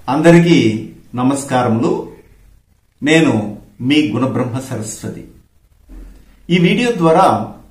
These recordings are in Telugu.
అందరికీ నమస్కారములు నేను మీ గుణబ్రహ్మ సరస్వతి ఈ వీడియో ద్వారా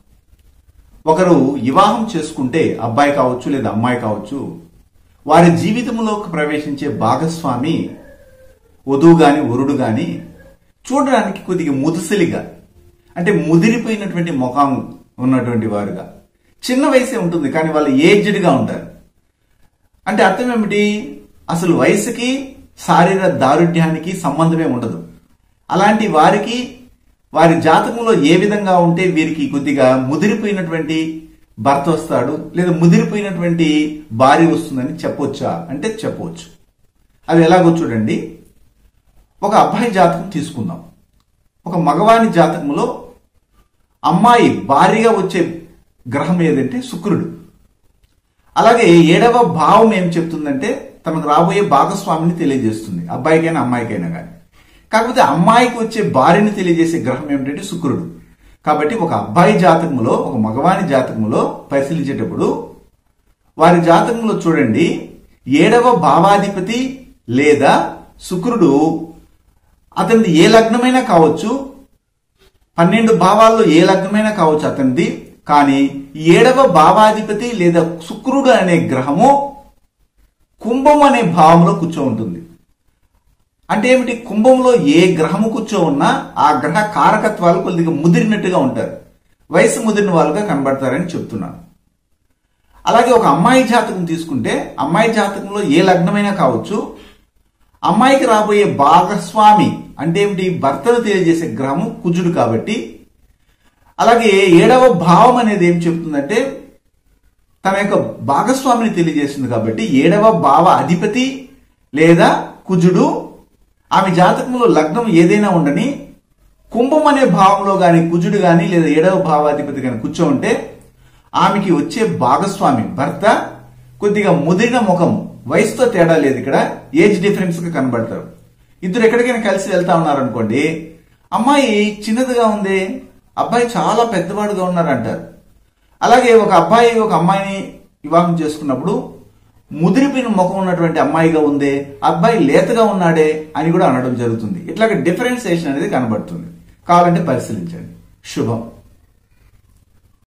ఒకరు వివాహం చేసుకుంటే అబ్బాయి కావచ్చు లేదా అమ్మాయి కావచ్చు వారి జీవితంలోకి ప్రవేశించే భాగస్వామి వధువు గాని వరుడు గాని చూడడానికి కొద్దిగా ముదుసలిగా అంటే ముదిరిపోయినటువంటి ముఖం ఉన్నటువంటి వారుగా చిన్న వయసే ఉంటుంది కానీ వాళ్ళు ఏజ్డ్గా ఉంటారు అంటే అర్థం ఏమిటి అసలు వయసుకి శారీర దారుఢ్యానికి సంబంధమే ఉండదు అలాంటి వారికి వారి జాతకంలో ఏ విధంగా ఉంటే వీరికి కొద్దిగా ముదిరిపోయినటువంటి భర్త వస్తాడు లేదా ముదిరిపోయినటువంటి భార్య వస్తుందని చెప్పొచ్చా అంటే చెప్పవచ్చు అది ఎలాగో చూడండి ఒక అబ్బాయి జాతకం తీసుకుందాం ఒక మగవాని జాతకంలో అమ్మాయి భార్యగా వచ్చే గ్రహం ఏదంటే శుక్రుడు అలాగే ఏడవ భావం ఏం చెప్తుందంటే తనకు రాబోయే భాగస్వామిని తెలియజేస్తుంది అబ్బాయికైనా అమ్మాయికైనా కానీ కాకపోతే అమ్మాయికి వచ్చే భార్యని తెలియజేసే గ్రహం ఏమిటంటే శుక్రుడు కాబట్టి ఒక అబ్బాయి జాతకంలో ఒక మగవాని జాతకంలో పరిశీలించేటప్పుడు వారి జాతకంలో చూడండి ఏడవ భావాధిపతి లేదా శుక్రుడు అతనిది ఏ లగ్నమైనా కావచ్చు పన్నెండు భావాల్లో ఏ లగ్నమైనా కావచ్చు అతనిది కానీ ఏడవ భావాధిపతి లేదా శుక్రుడు అనే గ్రహము కుంభం అనే భావంలో కూర్చో ఉంటుంది అంటే ఏమిటి కుంభంలో ఏ గ్రహము కూర్చో ఉన్నా ఆ గ్రహ కారకత్వాలు కొద్దిగా ముదిరినట్టుగా ఉంటారు వయసు ముదిరిన వాళ్ళుగా కనబడతారని చెప్తున్నాను అలాగే ఒక అమ్మాయి జాతకం తీసుకుంటే అమ్మాయి జాతకంలో ఏ లగ్నమైనా కావచ్చు అమ్మాయికి రాబోయే భాగస్వామి అంటే ఏమిటి భర్తను తెలియజేసే గ్రహము కుజుడు కాబట్టి అలాగే ఏడవ భావం అనేది ఏం చెప్తుందంటే తన యొక్క భాగస్వామిని తెలియజేస్తుంది కాబట్టి ఏడవ భావ అధిపతి లేదా కుజుడు ఆమె జాతకంలో లగ్నం ఏదైనా ఉండని కుంభం అనే భావంలో గాని కుజుడు గాని లేదా ఏడవ భావాధిపతి గాని కూర్చో ఉంటే ఆమెకి వచ్చే భాగస్వామి భర్త కొద్దిగా ముదిరిన ముఖం వయసుతో తేడా లేదు ఇక్కడ ఏజ్ డిఫరెన్స్ గా కనబడతారు ఇద్దరు ఎక్కడికైనా కలిసి వెళ్తా ఉన్నారనుకోండి అమ్మాయి చిన్నదిగా ఉంది అబ్బాయి చాలా పెద్దవాడుగా ఉన్నారంటారు అలాగే ఒక అబ్బాయి ఒక అమ్మాయిని వివాహం చేసుకున్నప్పుడు ముదిరిపోయిన ముఖం ఉన్నటువంటి అమ్మాయిగా ఉందే అబ్బాయి లేతగా ఉన్నాడే అని కూడా అనడం జరుగుతుంది ఇట్లాగ డిఫరెన్సియేషన్ అనేది కనబడుతుంది కావాలంటే పరిశీలించండి శుభం